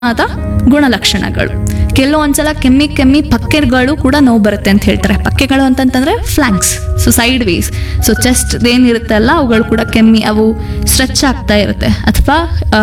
ಆದ ಗುಣಲಕ್ಷಣಗಳು ಕೆಲವೊಂದ್ಸಲ ಕೆಮ್ಮಿ ಕೆಮ್ಮಿ ಪಕ್ಕೆಗಳು ಕೂಡ ನೋವು ಬರುತ್ತೆ ಅಂತ ಹೇಳ್ತಾರೆ ಪಕ್ಕೆಗಳು ಅಂತಂತಂದ್ರೆ flanks so side ways so chest ಏನಿರುತ್ತಲ್ಲ ಅವುಗಳು ಕೂಡ ಕೆಮ್ಮಿ ಅವು ಸ್ಟ್ರೆಚ್ ಆಗ್ತಾ ಇರುತ್ತೆ ಅಥವಾ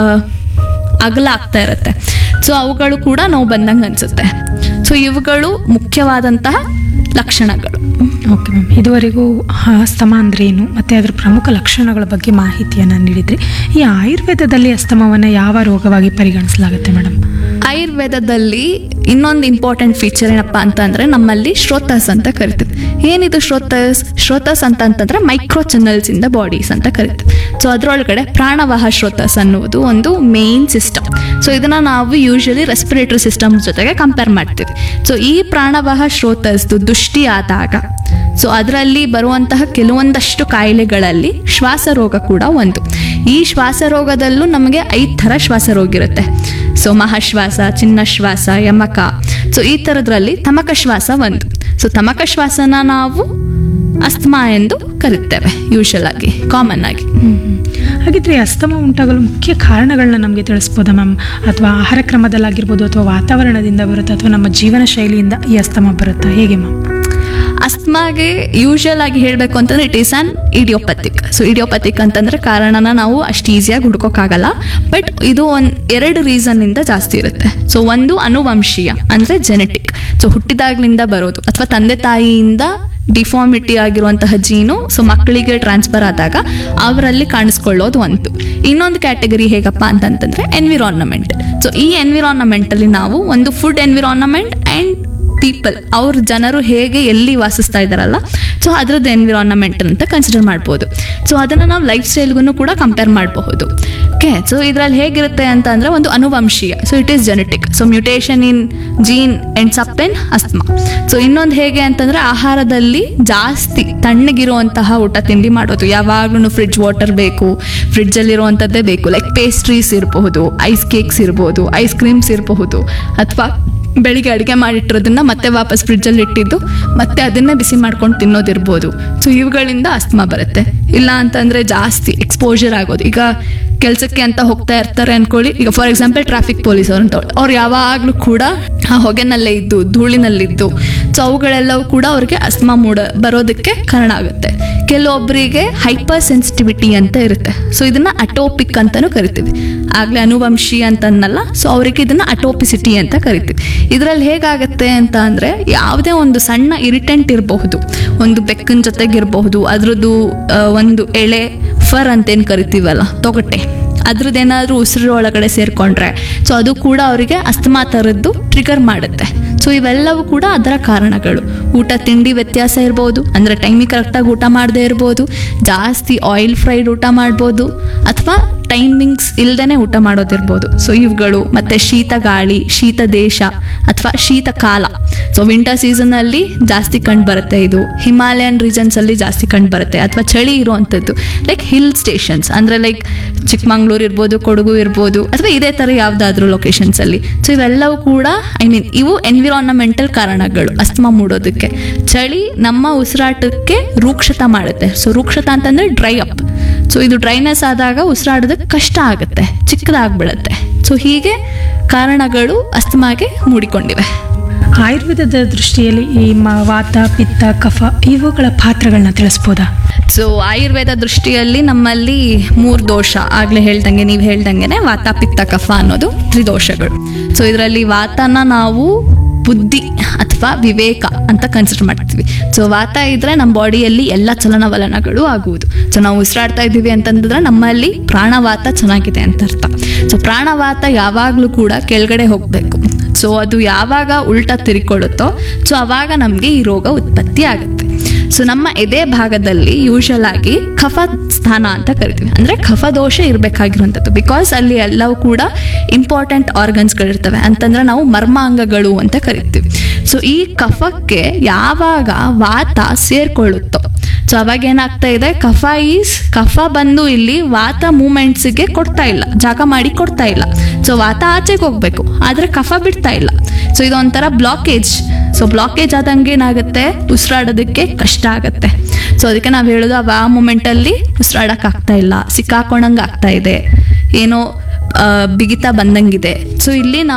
ಅಗಲ ಆಗ್ತಾ ಇರುತ್ತೆ ಸೊ ಅವುಗಳು ಕೂಡ ನೋವು ಬಂದಂಗೆ ಅನ್ಸುತ್ತೆ ಸೊ ಇವುಗಳು ಮುಖ್ಯವಾದಂತಹ ಲಕ್ಷಣಗಳು ಓಕೆ ಮ್ಯಾಮ್ ಇದುವರೆಗೂ ಅಸ್ತಮ ಅಂದ್ರೆ ಏನು ಮತ್ತು ಅದರ ಪ್ರಮುಖ ಲಕ್ಷಣಗಳ ಬಗ್ಗೆ ಮಾಹಿತಿಯನ್ನು ನೀಡಿದ್ರಿ ಈ ಆಯುರ್ವೇದದಲ್ಲಿ ಅಸ್ತಮವನ್ನು ಯಾವ ರೋಗವಾಗಿ ಪರಿಗಣಿಸಲಾಗುತ್ತೆ ಮೇಡಮ್ ಆಯುರ್ವೇದದಲ್ಲಿ ಇನ್ನೊಂದು ಇಂಪಾರ್ಟೆಂಟ್ ಫೀಚರ್ ಏನಪ್ಪ ಅಂತ ಅಂದ್ರೆ ನಮ್ಮಲ್ಲಿ ಶ್ರೋತಸ್ ಅಂತ ಕರಿತೀವಿ ಏನಿದು ಶ್ರೋತಸ್ ಶ್ರೋತಸ್ ಅಂತ ಅಂತಂದ್ರೆ ಮೈಕ್ರೋ ಚಾನಲ್ಸ್ ಇಂದ ಬಾಡೀಸ್ ಅಂತ ಕರಿತೀವಿ ಸೊ ಅದರೊಳಗಡೆ ಪ್ರಾಣವಾಹ ಶ್ರೋತಸ್ ಅನ್ನುವುದು ಒಂದು ಮೇನ್ ಸಿಸ್ಟಮ್ ಸೊ ಇದನ್ನ ನಾವು ಯೂಶಲಿ ರೆಸ್ಪಿರೇಟರಿ ಸಿಸ್ಟಮ್ ಜೊತೆಗೆ ಕಂಪೇರ್ ಮಾಡ್ತೀವಿ ಸೊ ಈ ಪ್ರಾಣವಾಹ ಶ್ರೋತಸ್ದು ದೃಷ್ಟಿ ಆದಾಗ ಸೊ ಅದರಲ್ಲಿ ಬರುವಂತಹ ಕೆಲವೊಂದಷ್ಟು ಕಾಯಿಲೆಗಳಲ್ಲಿ ಶ್ವಾಸರೋಗ ಕೂಡ ಒಂದು ಈ ಶ್ವಾಸರೋಗದಲ್ಲೂ ನಮಗೆ ಐದು ಥರ ಶ್ವಾಸರೋಗ ಇರುತ್ತೆ ಸೊ ಮಹಾಶ್ವಾಸ ಚಿನ್ನ ಶ್ವಾಸ ಯಮಕ ಸೊ ಈ ಥರದ್ರಲ್ಲಿ ತಮಕ ಶ್ವಾಸ ಒಂದು ಸೊ ತಮಕ ಶ್ವಾಸನ ನಾವು ಅಸ್ತಮಾ ಎಂದು ಕರಿತೇವೆ ಯೂಶಲ್ ಆಗಿ ಕಾಮನ್ ಆಗಿ ಹಾಗಿದ್ರೆ ಈ ಅಸ್ತಮ ಉಂಟಾಗಲು ಮುಖ್ಯ ಕಾರಣಗಳನ್ನ ನಮಗೆ ತಿಳಿಸ್ಬೋದಾ ಮ್ಯಾಮ್ ಅಥವಾ ಆಹಾರ ಕ್ರಮದಲ್ಲಾಗಿರ್ಬೋದು ಅಥವಾ ವಾತಾವರಣದಿಂದ ಬರುತ್ತಾ ಅಥವಾ ನಮ್ಮ ಜೀವನ ಶೈಲಿಯಿಂದ ಈ ಅಸ್ತಮ ಬರುತ್ತಾ ಹೇಗೆ ಮ್ಯಾಮ್ ಅಸ್ಮಾಗೆ ಯೂಶಲ್ ಆಗಿ ಹೇಳಬೇಕು ಅಂತಂದ್ರೆ it is an idiopathic so idiopathic ಅಂತಂದ್ರೆ ಕಾರಣನ ನಾವು ಅಷ್ಟು ಈಸಿಯಾಗಿ ಹುಡ್ಕೋಕ್ಕಾಗಲ್ಲ ಬಟ್ ಇದು ಒಂದು ಎರಡು ರೀಸನ್ ಇಂದ ಜಾಸ್ತಿ ಇರುತ್ತೆ ಸೊ ಒಂದು ಅನುವಂಶೀಯ ಅಂದ್ರೆ ಜೆನೆಟಿಕ್ ಸೊ ಹುಟ್ಟಿದಾಗ್ಲಿಂದ ಬರೋದು ಅಥವಾ ತಂದೆ ತಾಯಿಯಿಂದ ಡಿಫಾರ್ಮಿಟಿ ಆಗಿರುವಂತಹ ಜೀನು ಸೊ ಮಕ್ಕಳಿಗೆ ಟ್ರಾನ್ಸ್ಫರ್ ಆದಾಗ ಅವರಲ್ಲಿ ಕಾಣಿಸ್ಕೊಳ್ಳೋದು ಒಂದು ಇನ್ನೊಂದು ಕ್ಯಾಟಗರಿ ಹೇಗಪ್ಪ ಅಂತಂತಂದ್ರೆ ಎನ್ವಿರಾನ್ಮೆಂಟ್ ಸೊ ಈ ಎನ್ವಿರಾನ್ಮೆಂಟ್ ಅಲ್ಲಿ ನಾವು ಒಂದು ಫುಡ್ ಎನ್ವಿರಾನ್ಮೆಂಟ್ ಅಂಡ್ ಪೀಪಲ್ ಅವ್ರ ಜನರು ಹೇಗೆ ಎಲ್ಲಿ ವಾಸಿಸ್ತಾ ಇದ್ದಾರಲ್ಲ ಸೊ ಅದ್ರದ್ದು ಎನ್ವಿರಾನ್ಮೆಂಟ್ ಅಂತ ಕನ್ಸಿಡರ್ ಮಾಡ್ಬೋದು ಸೊ ಅದನ್ನು ನಾವು ಲೈಫ್ ಸ್ಟೈಲ್ಗೂ ಕೂಡ ಕಂಪೇರ್ ಮಾಡಬಹುದು ಓಕೆ ಸೊ ಇದರಲ್ಲಿ ಹೇಗಿರುತ್ತೆ ಅಂತ ಅಂದರೆ ಒಂದು ಅನುವಂಶೀಯ so it is genetic so mutation in gene ends up in asthma so ಇನ್ನೊಂದು ಹೇಗೆ ಅಂತಂದರೆ ಆಹಾರದಲ್ಲಿ ಜಾಸ್ತಿ ತಣ್ಣಗಿರುವಂತಹ ಊಟ ತಿಂಡಿ ಮಾಡೋದು ಯಾವಾಗ್ಲೂ ಫ್ರಿಡ್ಜ್ ವಾಟರ್ ಬೇಕು ಫ್ರಿಡ್ಜಲ್ಲಿರುವಂಥದ್ದೇ ಬೇಕು ಲೈಕ್ ಪೇಸ್ಟ್ರೀಸ್ ಇರಬಹುದು ಐಸ್ ಕೇಕ್ಸ್ ಇರ್ಬೋದು ಐಸ್ ಕ್ರೀಮ್ಸ್ ಇರಬಹುದು ಅಥವಾ ಬೆಳಿಗ್ಗೆ ಅಡುಗೆ ಮಾಡಿಟ್ಟಿರೋದನ್ನ ಮತ್ತೆ ವಾಪಸ್ ಫ್ರಿಡ್ಜಲ್ಲಿ ಇಟ್ಟಿದ್ದು ಮತ್ತೆ ಅದನ್ನೇ ಬಿಸಿ ಮಾಡ್ಕೊಂಡು ತಿನ್ನೋದಿರ್ಬೋದು ಸೊ ಇವುಗಳಿಂದ ಅಸ್ತಮಾ ಬರುತ್ತೆ ಇಲ್ಲ ಅಂತಂದ್ರೆ ಜಾಸ್ತಿ ಎಕ್ಸ್ಪೋಜರ್ ಆಗೋದು ಈಗ ಕೆಲಸಕ್ಕೆ ಅಂತ ಹೋಗ್ತಾ ಇರ್ತಾರೆ ಅನ್ಕೊಳ್ಳಿ ಈಗ ಫಾರ್ ಎಕ್ಸಾಂಪಲ್ ಟ್ರಾಫಿಕ್ ಪೊಲೀಸ್ ಅವ್ರು ಅಂತ ಅವ್ರು ಯಾವಾಗಲೂ ಕೂಡ ಆ ಹೊಗೆನಲ್ಲೇ ಇದ್ದು ಧೂಳಿನಲ್ಲಿದ್ದು ಸೊ ಅವುಗಳೆಲ್ಲವೂ ಕೂಡ ಅವ್ರಿಗೆ ಅಸ್ತಮಾ ಮೂಡ ಬರೋದಕ್ಕೆ ಕಾರಣ ಆಗುತ್ತೆ ಕೆಲವೊಬ್ಬರಿಗೆ ಹೈಪರ್ ಸೆನ್ಸಿಟಿವಿಟಿ ಅಂತ ಇರುತ್ತೆ ಸೊ ಇದನ್ನ ಅಟೋಪಿಕ್ ಅಂತಾನೂ ಕರಿತೀವಿ ಆಗ್ಲೇ ಅನುವಂಶಿ ಅಂತ ಅನ್ನಲ್ಲ ಸೊ ಅವರಿಗೆ ಇದನ್ನ ಅಟೋಪಿಸಿಟಿ ಅಂತ ಕರಿತೀವಿ ಇದರಲ್ಲಿ ಹೇಗಾಗತ್ತೆ ಅಂತ ಅಂದ್ರೆ ಯಾವುದೇ ಒಂದು ಸಣ್ಣ ಇರಿಟೆಂಟ್ ಇರಬಹುದು ಒಂದು ಬೆಕ್ಕನ ಜೊತೆಗಿರಬಹುದು ಅದ್ರದ್ದು ಆ, ಒಂದು ಎಳೆ ಫರ್ ಅಂತೇನು ಕರಿತೀವಲ್ಲ ತೊಗಟೆ ಅದ್ರದ್ದೇನಾದ್ರೂ ಉಸಿರು ಒಳಗಡೆ ಸೇರ್ಕೊಂಡ್ರೆ ಸೊ ಅದು ಕೂಡ ಅವರಿಗೆ ಅಸ್ತಮಾ ಥರದ್ದು ಟ್ರಿಗರ್ ಮಾಡುತ್ತೆ ಸೊ ಇವೆಲ್ಲವೂ ಕೂಡ ಅದರ ಕಾರಣಗಳು ಊಟ ತಿಂಡಿ ವ್ಯತ್ಯಾಸ ಇರ್ಬೋದು ಅಂದರೆ ಟೈಮಿಗೆ ಕರೆಕ್ಟಾಗಿ ಊಟ ಮಾಡದೇ ಇರ್ಬೋದು ಜಾಸ್ತಿ ಆಯಿಲ್ ಫ್ರೈಡ್ ಊಟ ಮಾಡ್ಬೋದು ಅಥವಾ ಟೈಮಿಂಗ್ಸ್ ಇಲ್ದೇನೆ ಊಟ ಮಾಡೋದಿರ್ಬೋದು ಸೊ ಇವುಗಳು ಮತ್ತೆ ಶೀತ ಗಾಳಿ ಶೀತ ದೇಶ ಅಥವಾ ಶೀತ ಕಾಲ ಸೊ ವಿಂಟರ್ ಸೀಸನಲ್ಲಿ ಜಾಸ್ತಿ ಕಂಡು ಬರುತ್ತೆ ಇದು ಹಿಮಾಲಯನ್ ರೀಜನ್ಸ್ ಅಲ್ಲಿ ಜಾಸ್ತಿ ಕಂಡು ಬರುತ್ತೆ ಅಥವಾ ಚಳಿ ಇರುವಂಥದ್ದು ಲೈಕ್ ಹಿಲ್ ಸ್ಟೇಷನ್ಸ್ ಅಂದರೆ ಲೈಕ್ ಚಿಕ್ಕಮಂಗ್ಳೂರು ಇರ್ಬೋದು ಕೊಡಗು ಇರ್ಬೋದು ಅಥವಾ ಇದೇ ಥರ ಯಾವುದಾದ್ರೂ ಲೊಕೇಶನ್ಸ್ ಅಲ್ಲಿ ಸೊ ಇವೆಲ್ಲವೂ ಕೂಡ ಐ ಮೀನ್ ಇವು ಎನ್ವಿರಾನ್ಮೆಂಟಲ್ ಕಾರಣಗಳು ಅಸ್ತಮಾ ಮೂಡೋದಕ್ಕೆ ಚಳಿ ನಮ್ಮ ಉಸಿರಾಟಕ್ಕೆ ರೂಕ್ಷತ ಮಾಡುತ್ತೆ ಸೊ ರೂಕ್ಷತ ಅಂತಂದ್ರೆ ಡ್ರೈ ಅಪ್ ಸೊ ಇದು ಡ್ರೈನೆಸ್ ಆದಾಗ ಉಸಿರಾಡೋದಕ್ಕೆ ಕಷ್ಟ ಆಗುತ್ತೆ ಚಿಕ್ಕದಾಗ್ಬಿಡುತ್ತೆ ಸೊ ಹೀಗೆ ಕಾರಣಗಳು ಅಸ್ತಮಾಗೆ ಮೂಡಿಕೊಂಡಿವೆ ಆಯುರ್ವೇದದ ದೃಷ್ಟಿಯಲ್ಲಿ ಈ ಮ- ವಾತ ಪಿತ್ತ ಕಫ ಇವುಗಳ ಪಾತ್ರಗಳನ್ನ ತಿಳಿಸ್ಬೋದಾ ಸೊ ಆಯುರ್ವೇದ ದೃಷ್ಟಿಯಲ್ಲಿ ನಮ್ಮಲ್ಲಿ ಮೂರು ದೋಷ ಆಗ್ಲೇ ಹೇಳ್ದಂಗೆ ನೀವು ಹೇಳ್ದಂಗೆನೆ ವಾತ ಪಿತ್ತ ಕಫ ಅನ್ನೋದು ತ್ರಿದೋಷಗಳು ಸೊ ಇದರಲ್ಲಿ ವಾತನ ನಾವು ಬುದ್ಧಿ ಅಥವಾ ವಿವೇಕ ಅಂತ ಕನ್ಸಿಡರ್ ಮಾಡ್ತೀವಿ ಸೊ ವಾತ ಇದ್ರೆ ನಮ್ಮ ಬಾಡಿಯಲ್ಲಿ ಎಲ್ಲ ಚಲನವಲನಗಳು ಆಗುವುದು ಸೊ ನಾವು ಉಸಿರಾಡ್ತಾ ಇದ್ದೀವಿ ಅಂತಂದ್ರೆ ನಮ್ಮಲ್ಲಿ ಪ್ರಾಣವಾತ ಚೆನ್ನಾಗಿದೆ ಅಂತ ಅರ್ಥ ಸೊ ಪ್ರಾಣವಾತ ಯಾವಾಗಲೂ ಕೂಡ ಕೆಳಗಡೆ ಹೋಗಬೇಕು ಸೊ ಅದು ಯಾವಾಗ ಉಲ್ಟಾ ತಿರ್ಕೊಳ್ಳುತ್ತೋ ಸೊ ಅವಾಗ ನಮಗೆ ಈ ರೋಗ ಉತ್ಪತ್ತಿ ಆಗುತ್ತೆ ಸೊ ನಮ್ಮ ಎದೆ ಭಾಗದಲ್ಲಿ ಯೂಶಲ್ ಆಗಿ ಕಫ ಸ್ಥಾನ ಅಂತ ಕರಿತೀವಿ ಅಂದ್ರೆ ಕಫ ದೋಷ ಇರಬೇಕಾಗಿರುವಂಥದ್ದು ಬಿಕಾಸ್ ಅಲ್ಲಿ ಎಲ್ಲವೂ ಕೂಡ ಇಂಪಾರ್ಟೆಂಟ್ ಆರ್ಗನ್ಸ್ಗಳಿರ್ತವೆ ಅಂತಂದ್ರೆ ನಾವು ಮರ್ಮಾಂಗಗಳು ಅಂತ ಕರಿತೀವಿ ಸೊ ಈ ಕಫಕ್ಕೆ ಯಾವಾಗ ವಾತ ಸೇರ್ಕೊಳ್ಳುತ್ತೋ ಸೊ ಅವಾಗ ಏನಾಗ್ತಾ ಇದೆ ಕಫ ಈಸ್ ಕಫ ಬಂದು ಇಲ್ಲಿ ವಾತ ಮೂಮೆಂಟ್ಸ್ಗೆ ಕೊಡ್ತಾ ಇಲ್ಲ ಜಾಗ ಮಾಡಿ ಕೊಡ್ತಾ ಇಲ್ಲ ಸೊ ವಾತ ಆಚೆಗೆ ಹೋಗ್ಬೇಕು ಆದ್ರೆ ಕಫ ಬಿಡ್ತಾ ಇಲ್ಲ ಸೊ ಇದೊಂಥರ ಬ್ಲಾಕೇಜ್ ಸೊ ಬ್ಲಾಕೇಜ್ ಆದಂಗೆ ಏನಾಗುತ್ತೆ ಉಸಿರಾಡೋದಕ್ಕೆ ಕಷ್ಟ ಆಗುತ್ತೆ ಸೊ ಅದಕ್ಕೆ ನಾವು ಹೇಳೋದು ಆ ಮೂಮೆಂಟಲ್ಲಿ ಉಸಿರಾಡಕ್ ಆಗ್ತಾ ಇಲ್ಲ ಸಿಕ್ಕಾಕೊಂಡಂಗೆ ಆಗ್ತಾ ಇದೆ ಏನೋ ಬಿಗಿತಾ ಬಂದಂಗಿದೆ ಸೊ ಇಲ್ಲಿ ನಾವು